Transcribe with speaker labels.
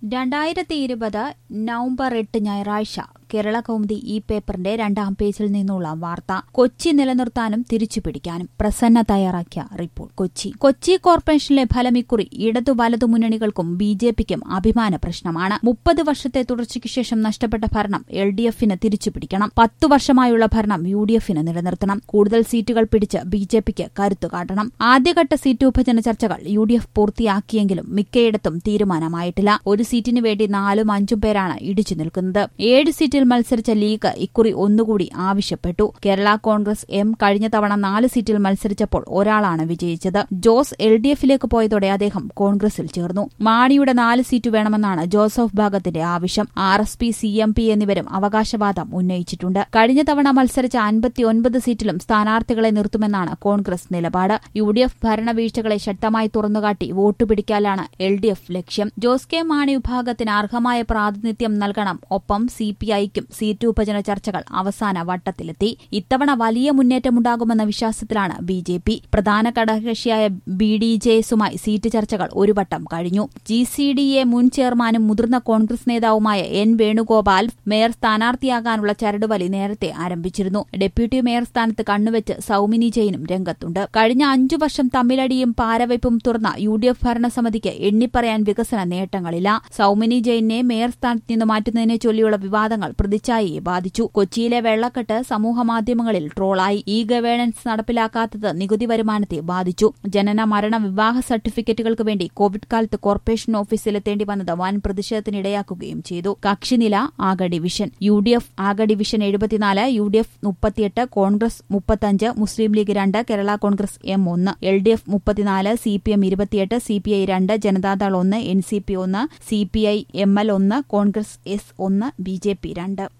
Speaker 1: രണ്ടായിരത്തി ഇരുപത് നവംബർ എട്ട് ഞായറാഴ്ച കേരള കൗമുദി ഈ പേപ്പറിന്റെ രണ്ടാം പേജിൽ നിന്നുള്ള വാർത്ത കൊച്ചി നിലനിർത്താനും തിരിച്ചുപിടിക്കാനും പ്രസന്ന തയ്യാറാക്കിയ റിപ്പോർട്ട് കൊച്ചി കൊച്ചി കോർപ്പറേഷനിലെ ഫലം ഇക്കുറി ഇടതു വലതു മുന്നണികൾക്കും ബി ജെ പിക്കും അഭിമാന പ്രശ്നമാണ് മുപ്പത് വർഷത്തെ തുടർച്ചയ്ക്ക് ശേഷം നഷ്ടപ്പെട്ട ഭരണം എൽ ഡി എഫിന് തിരിച്ചുപിടിക്കണം പത്തു വർഷമായുള്ള ഭരണം യു ഡി എഫിന് നിലനിർത്തണം കൂടുതൽ സീറ്റുകൾ പിടിച്ച് ബി ജെ പിക്ക് കരുത്തു കാട്ടണം ആദ്യഘട്ട സീറ്റ് വിഭജന ചർച്ചകൾ യു ഡി എഫ് പൂർത്തിയാക്കിയെങ്കിലും മിക്കയിടത്തും തീരുമാനമായിട്ടില്ല ഒരു സീറ്റിന് വേണ്ടി നാലും അഞ്ചും പേരാണ് ഇടിച്ചു നിൽക്കുന്നത് ഏഴ് സീറ്റിൽ മത്സരിച്ച ലീഗ് ഇക്കുറി ഒന്നുകൂടി ആവശ്യപ്പെട്ടു കേരള കോൺഗ്രസ് എം കഴിഞ്ഞ തവണ നാല് സീറ്റിൽ മത്സരിച്ചപ്പോൾ ഒരാളാണ് വിജയിച്ചത് ജോസ് എൽ ഡി എഫിലേക്ക് പോയതോടെ അദ്ദേഹം കോൺഗ്രസിൽ ചേർന്നു മാണിയുടെ നാല് സീറ്റ് വേണമെന്നാണ് ജോസഫ് ഭാഗത്തിന്റെ ആവശ്യം R S P C M P എന്നിവരും അവകാശവാദം ഉന്നയിച്ചിട്ടുണ്ട് കഴിഞ്ഞ തവണ മത്സരിച്ച അൻപത്തിയൊൻപത് സീറ്റിലും സ്ഥാനാർത്ഥികളെ നിർത്തുമെന്നാണ് കോൺഗ്രസ് നിലപാട് യു ഡി എഫ് ഭരണവീഴ്ചകളെ ശക്തമായി തുറന്നുകാട്ടി വോട്ട് പിടിക്കാനാണ് എൽ ഡി എഫ് ലക്ഷ്യം ജോസ് കെ മാണി വിഭാഗത്തിന് അർഹമായ പ്രാതിനിധ്യം നൽകണം ഒപ്പം സി പി ഐക്കും സീറ്റ് വിഭജന ചർച്ചകൾ അവസാന വട്ടത്തിലെത്തി ഇത്തവണ വലിയ മുന്നേറ്റമുണ്ടാകുമെന്ന വിശ്വാസത്തിലാണ് ബി ജെ പി പ്രധാന ഘടകകക്ഷിയായ ബി ഡി ജെ എസുമായി സീറ്റ് ചർച്ചകൾ ഒരു വട്ടം കഴിഞ്ഞു ജി സി ഡി എ മുൻ ചെയർമാനും മുതിർന്ന കോൺഗ്രസ് നേതാവുമായ എൻ വേണുഗോപാൽ മേയർ സ്ഥാനാർത്ഥിയാകാനുള്ള ചരടുവലി നേരത്തെ ആരംഭിച്ചിരുന്നു ഡെപ്യൂട്ടി മേയർ സ്ഥാനത്ത് കണ്ണുവെച്ച് സൌമിനി ജെയിനും രംഗത്തുണ്ട് കഴിഞ്ഞ അഞ്ചു വർഷം തമ്മിലടിയും പാരവയ്പും തുറന്ന യു ഡി എഫ് ഭരണസമിതിക്ക് എണ്ണിപ്പറയാൻ വികസന നേട്ടങ്ങളില്ല സൌമിനി ജെയിനെ മേയർ സ്ഥാനത്ത് നിന്ന് മാറ്റുന്നതിനെ ചൊല്ലിയുള്ള വിവാദങ്ങൾ പ്രതിച്ഛായയെ ബാധിച്ചു കൊച്ചിയിലെ വെള്ളക്കെട്ട് സമൂഹമാധ്യമങ്ങളിൽ ട്രോളായി ഇ ഗവേണൻസ് നടപ്പിലാക്കാത്തത് നികുതി വരുമാനത്തെ ബാധിച്ചു ജനന മരണ വിവാഹ സർട്ടിഫിക്കറ്റുകൾക്ക് വേണ്ടി കോവിഡ് കാലത്ത് കോർപ്പറേഷൻ ഓഫീസിലെത്തേണ്ടി വന്നത് വൻ പ്രതിഷേധത്തിനിടയാക്കുകയും ചെയ്തു കക്ഷിനില ആകെ ഡിവിഷൻ യു ഡി എഫ് ആകെ ഡിവിഷൻ എഴുപത്തിനാല് യു ഡി എഫ് മുപ്പത്തിയെട്ട് കോൺഗ്രസ് മുപ്പത്തഞ്ച് മുസ്ലിം ലീഗ് രണ്ട് കേരള കോൺഗ്രസ് എം ഒന്ന് എൽ ഡി എഫ് മുപ്പത്തിനാല് സി പി എം ഇരുപത്തിയെട്ട് സി പി ഐ രണ്ട് ജനതാദൾ ഒന്ന് എൻ സി പി ഒന്ന് C P I M L ഒന്ന് കോൺഗ്രസ് എസ് ഒന്ന് ബി ജെ പി രണ്ട്